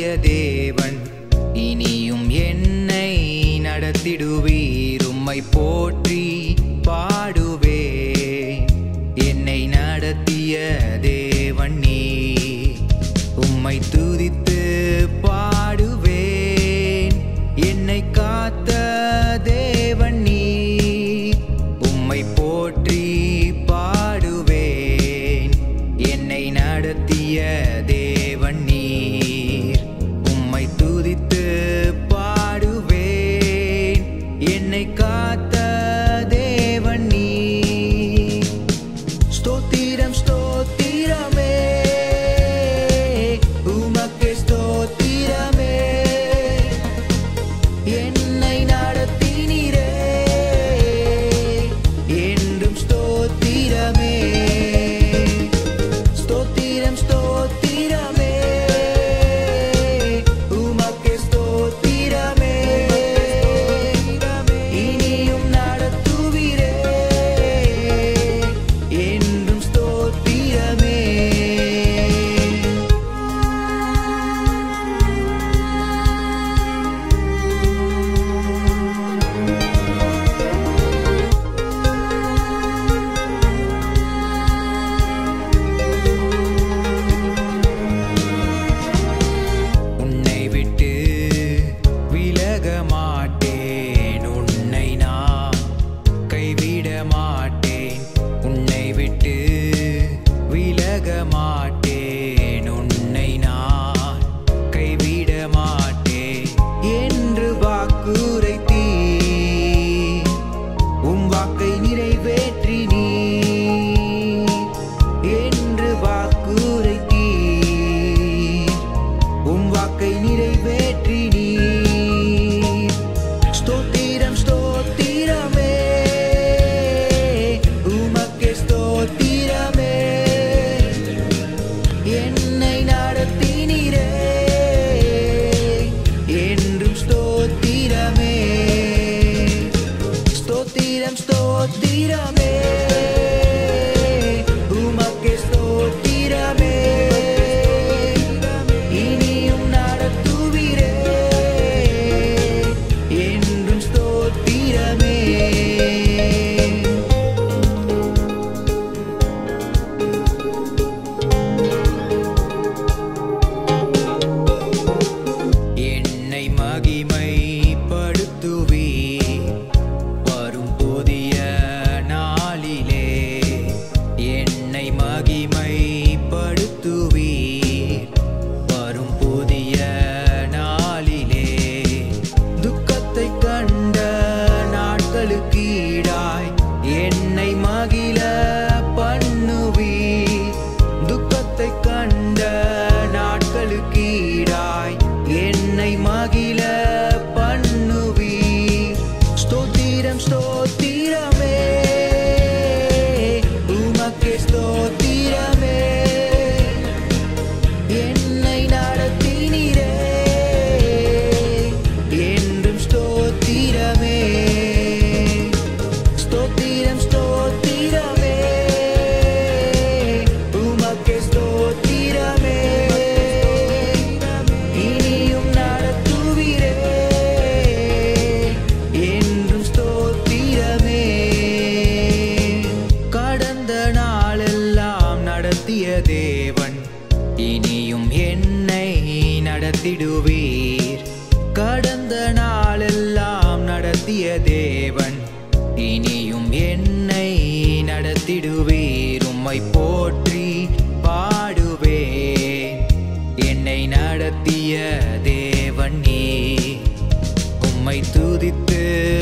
நடத்திய தேவன் இனியும் என்னை நடத்திடுவீர் உம்மை போற்றி பாடுவே என்னை நடத்திய தேவன் நீ உம்மை துதித்து பாடுவேன் என்னை காத்த தேவன் நீ உம்மை போற்றி பாடுவேன் என்னை நடத்திய தேவன் நீர் உம்மை துதித்து பாடுவேன் என்னை காத்த தேவன் நீர் ஸ்தோத்திரம் ஸ்தோத்திரமே உமக்கு ஸ்தோத்திரமே என்னை நடத்தினீரே என்றும் ஸ்தோத்திரமே ஸ்தோத்திரம் ஸ்தோத்திரமே உமக்கு ஸ்தோத்திரமே இனியும் நடத்துவீரே என்றும் ஸ்தோத்திரமே உன்னை விட்டு விலக மாட்டேன் உன்னை நான் கைவிட மாட்டேன் உன்னை விட்டு விலக மாட்டேன் உன்னை நான் கைவிட மாட்டேன் என்று வாக்குரைத்தீ உம் வாக்கை நிறைவேற்றி நீ என்று வாக்குரைத்தீ உம் வாக்கை நிறைவேற்றி நீ ஸ்தோத்திரம் ஸ்தோத்திரமே உமக்கே ஸ்தோத்திரமே என்னை நடத்தினீரே என்றும் ஸ்தோத்திரமே ஸ்தோத்திரம் ஸ்தோத்திரமே உமக்கே ஸ்தோத்திரமே இனியும் நடத்துவீரே என்றும் ஸ்தோத்திரமே என்னை மகிமைப்படுத்துவி வரும் புதிய நாளிலே என்னை மகிமைப்படுத்துவி வரும் புதிய நாளிலே துக்கத்தை கண்ட நாட்களுக்கு ஈடாய் என்னை மகிழ பண்ணுவி துக்கத்தை கண்ட நாட்களுக்கு ஈடாய் என்னை மகிழ பண்ணுவி ஸ்தோத்திரம் ஸ்தோத்திரமே உமக்கே ஸ்தோத்திரமே என்னை நடத்தினீரே என்றும் ஸ்தோத்திரமே ஸ்தோத்திரம் ஸ்தோத்திரமே உமக்கே ஸ்தோத்திரமே இனியும் நடத்துவீரே என்றும் ஸ்தோத்திரமே கடந்த நாளெல்லாம் நடத்திய தேவன் இனியும் என்னை நடத்திடுவீர் கடந்த நாளெல்லாம் நடத்திய தேவன் இனியும் என்னை நடத்திடுவீர் உம்மை போற்றி பாடுவேன் என்னை நடத்திய தேவன் நீ உம்மை துதித்து